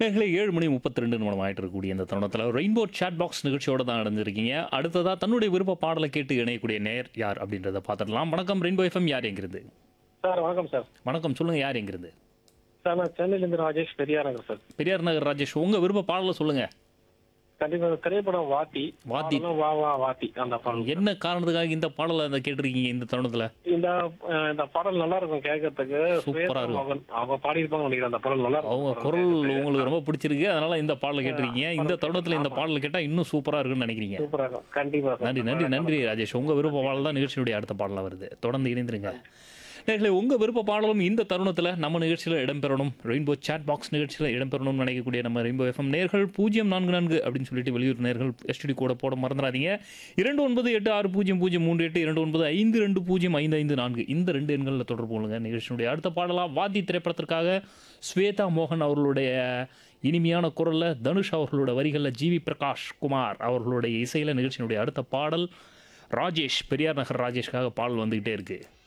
நேர்களே ஏழு மணி முப்பத்தி ரெண்டு நிமிடம் ஆயிட்டு இருக்கக்கூடிய இந்த தருணத்தில் ரெயின்போ சாட் பாக்ஸ் நிகழ்ச்சியோட தான் நடந்திருக்கீங்க அடுத்ததா தன்னுடைய விருப்ப பாடலை கேட்டு இணையக்கூடிய நேர் யார் அப்படின்றத பார்த்துடலாம் வணக்கம் ரெயின்போ எஃப்எம் யார் எங்கிறது சார் வணக்கம் சார் வணக்கம் சொல்லுங்க யார் எங்கிறது சார் நான் சென்னையிலேருந்து ராஜேஷ் பெரியார் நகர் சார் பெரியார் நகர் ராஜேஷ் உங்க விருப்ப பாடலை சொல்லுங்க கண்டிப்பா திரைப்படம் வாத்தி வாத்தி. பாடலும் வா வா வாத்தி அந்த பாடல் என்ன காரணத்துக்காக இந்த பாடலை அந்த கேட்டிருக்கீங்க இந்த தருணத்தில் இந்த அஹ், இந்த பாடல் நல்லா இருக்கும் கேட்கறதுக்கு சூப்பரா இருக்கும். அவன் அவங்க பாடியிருப்பாங்க நினைக்கிறேன் அந்த பாடல் நல்லா இருக்கும் அவங்க குரல் உங்களுக்கு ரொம்ப பிடிச்சிருக்கு அதனால இந்த பாடலை கேட்டிருக்கீங்க இந்த தருணத்தில் இந்த பாடலை கேட்டால் இன்னும் சூப்பராக இருக்குன்னு நினைக்கிறீங்க சூப்பரா இருக்கும் கண்டிப்பா சார் நன்றி நன்றி நன்றி ராஜேஷ் உங்க விருப்ப பாடல் தான் நிகழ்ச்சியுடைய அடுத்த பாடலாக வருது தொடர்ந்து இணைந்திருங்க நேர்களே உங்க விருப்ப பாடலும் இந்த தருணத்தில் நம்ம நிகழ்ச்சியில் இடம்பெறணும் ரெயின்போ சாட் பாக்ஸ் நிகழ்ச்சியில் இடம்பெறணும்னு நினைக்கக்கூடிய நம்ம ரெயின்போ எஃப்எம் நேர்கள் பூஜ்ஜியம் நான்கு நான்கு அப்படின்னு சொல்லிட்டு வெளியூர் நேர்கள் எஸ்டிடி கூட போட மறந்துடாதீங்க இரண்டு ஒன்பது எட்டு ஆறு பூஜ்ஜியம் பூஜ்ஜியம் மூன்று எட்டு இரண்டு ஒன்பது ஐந்து ரெண்டு பூஜ்ஜியம் ஐந்து ஐந்து நான்கு இந்த ரெண்டு எண்களில் தொடர்பு கொள்ளுங்க நிகழ்ச்சியினுடைய அடுத்த பாடலாக வாதி திரைப்படத்திற்காக ஸ்வேதா மோகன் அவர்களுடைய இனிமையான குரலில் தனுஷ் அவர்களோட வரிகளில் ஜிவி பிரகாஷ் குமார் அவர்களுடைய இசையில் நிகழ்ச்சியினுடைய அடுத்த பாடல் ராஜேஷ் பெரியார் நகர் ராஜேஷ்காக பாடல் வந்துக்கிட்டே இருக்குது